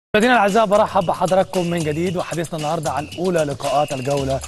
مشاهدينا الاعزاء برحب بحضراتكم من جديد وحديثنا النهارده عن اولى لقاءات الجوله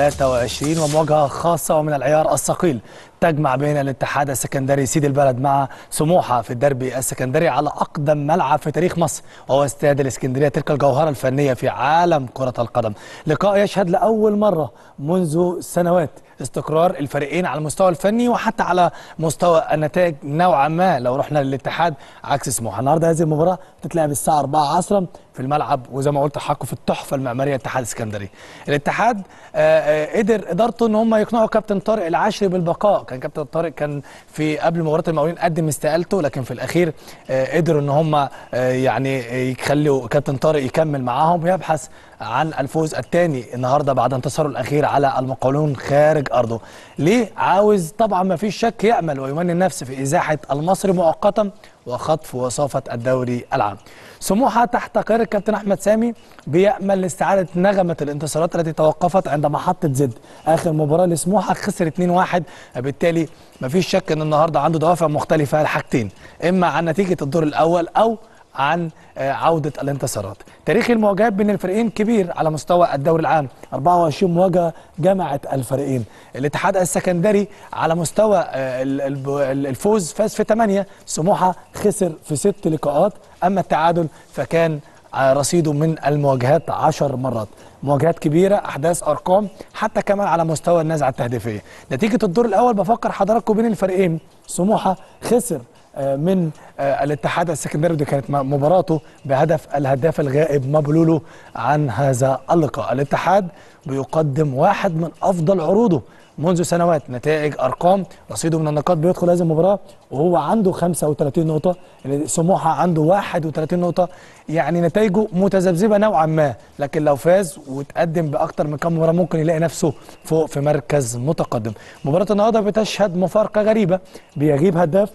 23 ومواجهه خاصه ومن العيار الثقيل تجمع بين الاتحاد السكندري سيد البلد مع سموحه في الدربي السكندري على اقدم ملعب في تاريخ مصر وهو استاد الاسكندريه تلك الجوهره الفنيه في عالم كره القدم لقاء يشهد لاول مره منذ سنوات استقرار الفريقين على المستوى الفني وحتى على مستوى النتائج نوعا ما لو رحنا للاتحاد عكس سموحه النهارده هذه المباراه تتلعب الساعه 4 عصرا في الملعب وزي ما قلت لحضراتكم في التحفه المعماريه الاتحاد الاسكندري الاتحاد آه، آه، قدر ادارته ان هم يقنعوا كابتن طارق العشري بالبقاء كان كابتن طارق كان في قبل مباراه المقاولين قدم استقالته لكن في الاخير آه، قدروا ان هم آه، يعني يخلوا كابتن طارق يكمل معاهم ويبحث عن الفوز الثاني النهارده بعد انتصاره الاخير على المقاولون خارج ارضه ليه عاوز طبعا ما فيش شك يامل ويمني النفس في ازاحه المصري مؤقتا وخطف وصافه الدوري العام سموحه تحت قياده الكابتن احمد سامي بيامل لاستعاده نغمه الانتصارات التي توقفت عند محطه زد اخر مباراه لسموحه خسر 2-1 بالتالي مفيش شك ان النهارده عنده دوافع مختلفه لحاجتين اما عن نتيجه الدور الاول او عن آه، عودة الانتصارات تاريخ المواجهات بين الفريقين كبير على مستوى الدوري العام 24 مواجهة جمعت الفريقين الاتحاد السكندري على مستوى آه، ال- الب- الفوز فاز في 8 سموحة خسر في 6 لقاءات أما التعادل فكان آه، رصيده من المواجهات 10 مرات مواجهات كبيرة أحداث أرقام حتى كمان على مستوى النزعة التهديفية نتيجة الدور الأول بفكر حضراتكم بين الفريقين سموحة خسر آه، من آه، الاتحاد السكندري ودي كانت م- مباراته بهدف الهداف الغائب مبلولو عن هذا اللقاء الاتحاد بيقدم واحد من افضل عروضه منذ سنوات نتائج ارقام رصيده من النقاط بيدخل هذه المباراه وهو عنده 35 نقطه سموحه عنده 31 نقطه يعني نتائجه متذبذبه نوعا ما لكن لو فاز وتقدم باكتر من كام مباراه ممكن يلاقي نفسه فوق في مركز متقدم مباراه النهارده بتشهد مفارقه غريبه بيغيب هداف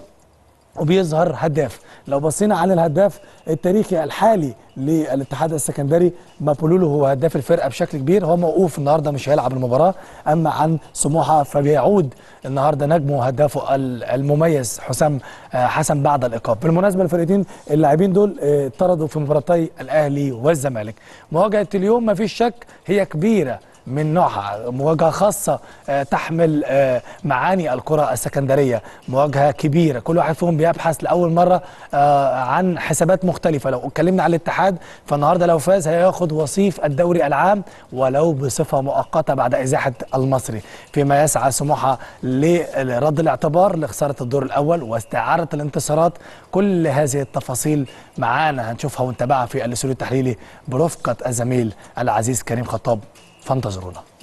وبيظهر هداف لو بصينا على الهداف التاريخي الحالي للاتحاد السكندري مابولولو هو هداف الفرقه بشكل كبير هو موقوف النهارده مش هيلعب المباراه اما عن سموحه فبيعود النهارده نجمه وهدافه ال- المميز حسام آه، حسن بعد الايقاف بالمناسبه الفرقتين اللاعبين دول آه، طردوا في مباراتي الاهلي والزمالك مواجهه اليوم ما فيش شك هي كبيره من نوعها مواجهة خاصة آه، تحمل آه، معاني الكرة السكندرية مواجهة كبيرة كل واحد فيهم بيبحث لأول مرة آه، عن حسابات مختلفة لو اتكلمنا عن الاتحاد فالنهاردة لو فاز هياخد وصيف الدوري العام ولو بصفة مؤقتة بعد إزاحة المصري فيما يسعى سموحة لرد الاعتبار لخسارة الدور الأول واستعارة الانتصارات كل هذه التفاصيل معانا هنشوفها ونتابعها في الاستوديو التحليلي برفقة الزميل العزيز كريم خطاب فانتظرونا